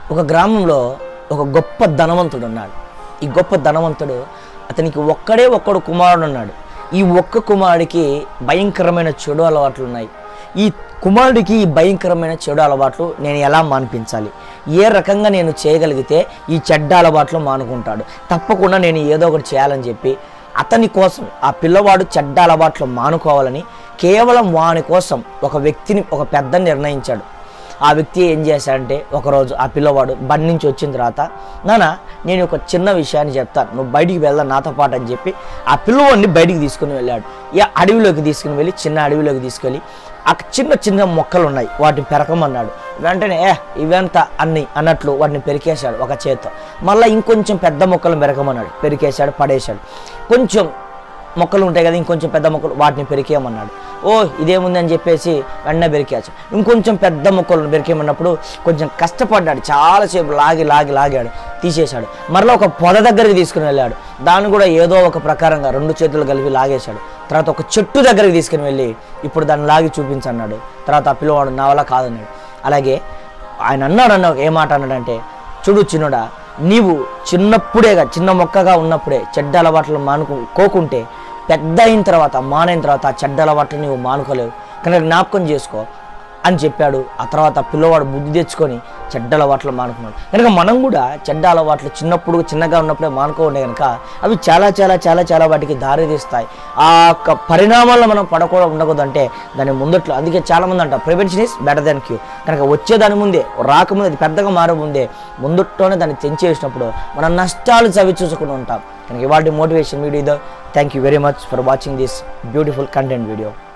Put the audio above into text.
ఒక గ్రామంలో ఒక గొప్ప ధనవంతుడు ఉన్నాడు ఈ గొప్ప ధనవంతుడు అతనికి ఒక్కడే ఒక్కడు కుమారుడు ఉన్నాడు ఈ ఒక్క కుమారుడికి భయంకరమైన చెడు అలవాట్లు ఉన్నాయి ఈ కుమారుడికి ఈ భయంకరమైన చెడు అలవాట్లు నేను ఎలా మాన్పించాలి ఏ రకంగా నేను చేయగలిగితే ఈ చెడ్డ అలవాట్లు మానుకుంటాడు తప్పకుండా నేను ఏదో ఒకటి చేయాలని చెప్పి అతని కోసం ఆ పిల్లవాడు చెడ్డ అలవాట్లు మానుకోవాలని కేవలం వాని కోసం ఒక వ్యక్తిని ఒక పెద్ద నిర్ణయించాడు ఆ వ్యక్తి ఏం చేశాడంటే ఒకరోజు ఆ పిల్లవాడు బండి నుంచి వచ్చిన తర్వాత నాన్న నేను ఒక చిన్న విషయాన్ని చెప్తాను నువ్వు బయటికి వెళ్దా నాతో పాటు అని చెప్పి ఆ పిల్లవాడిని బయటికి తీసుకుని వెళ్ళాడు ఇక అడవిలోకి తీసుకుని వెళ్ళి చిన్న అడవిలోకి తీసుకెళ్ళి ఆ చిన్న చిన్న మొక్కలు ఉన్నాయి వాటిని పెరకమన్నాడు వెంటనే ఏ ఇవంతా అన్ని అన్నట్లు వాటిని పెరికేశాడు ఒక చేత్తో మళ్ళీ ఇంకొంచెం పెద్ద మొక్కలు పెరకమన్నాడు పెరికేశాడు పడేశాడు కొంచెం మొక్కలు ఉంటాయి కదా ఇంకొంచెం పెద్ద మొక్కలు వాటిని పెరికేయమన్నాడు ఓ ఇదేముంది అని చెప్పేసి వెంటనే పెరికేయచ్చు ఇంకొంచెం పెద్ద మొక్కలను పెరికేయమన్నప్పుడు కొంచెం కష్టపడ్డాడు చాలాసేపు లాగి లాగి లాగాడు తీసేశాడు మరలా ఒక పొద దగ్గరికి తీసుకుని వెళ్ళాడు దాన్ని కూడా ఏదో ఒక ప్రకారంగా రెండు చేతులు కలిపి లాగేశాడు తర్వాత ఒక చెట్టు దగ్గరికి తీసుకుని వెళ్ళి ఇప్పుడు దాన్ని లాగి చూపించన్నాడు తర్వాత ఆ పిల్లవాడు నా వల్ల కాదన్నాడు అలాగే ఆయన అన్నాడు అన్న ఏ మాట అన్నాడంటే చూడు చిన్నడా నీవు చిన్నప్పుడేగా చిన్న మొక్కగా ఉన్నప్పుడే చెడ్డ అలవాట్లు మానుకు కోకుంటే పెద్ద అయిన తర్వాత మానైన తర్వాత ఆ చెడ్డ అలవాట్లు నీవు మానుకోలేవు కనుక జ్ఞాపకం చేసుకో అని చెప్పాడు ఆ తర్వాత ఆ పిల్లవాడు బుద్ధి తెచ్చుకొని చెడ్డ అలవాట్లు మానుకున్నాడు కనుక మనం కూడా చెడ్డ అలవాట్లు చిన్నప్పుడు చిన్నగా ఉన్నప్పుడే మానుకోండి కనుక అవి చాలా చాలా చాలా చాలా వాటికి దారి తీస్తాయి ఆ యొక్క పరిణామాల్లో మనం పడకుండా ఉండకూడదు అంటే దాని ముందట్లో అందుకే చాలా మంది అంటారు prevention is better than cure కనుక వచ్చే దాని ముందే రాకముందే అది పెద్దగా మారే ముందే ముందుట్లోనే దాన్ని తెంచేసినప్పుడు మనం నష్టాలు చవి చూసుకుని ఉంటాం కనుక ఇవాటి motivation video thank you very much for watching this beautiful content video